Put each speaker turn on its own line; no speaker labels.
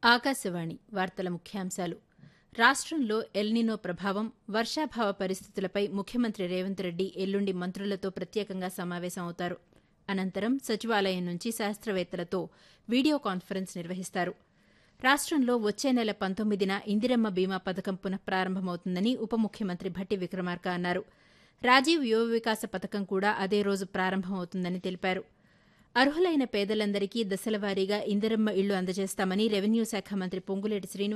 ఆకాశవాణి వార్తల ముఖ్యాంశాలు రాష్ట్రంలో ఎల్నినో ప్రభావం వర్షాభావ పరిస్థితులపై ముఖ్యమంత్రి రేవంత్ రెడ్డి ఎల్లుండి మంత్రులతో ప్రత్యేకంగా సమావేశం అవుతారు అనంతరం సచివాలయం నుంచి శాస్త్రవేత్తలతో వీడియో కాన్ఫరెన్స్ నిర్వహిస్తారు రాష్ట్రంలో వచ్చే నెల పంతొమ్మిదిన ఇందిరమ్మ బీమా పథకం పునఃప్రారంభమవుతుందని ఉప ముఖ్యమంత్రి భట్టి విక్రమార్క అన్నారు రాజీవ్ యువ వికాస పథకం కూడా అదే రోజు ప్రారంభమవుతుందని తెలిపారు అర్హులైన పేదలందరికీ దశలవారీగా ఇందిరమ్మ ఇళ్లు అందజేస్తామని రెవెన్యూ శాఖ మంత్రి పొంగులేటి శ్రీనివాస్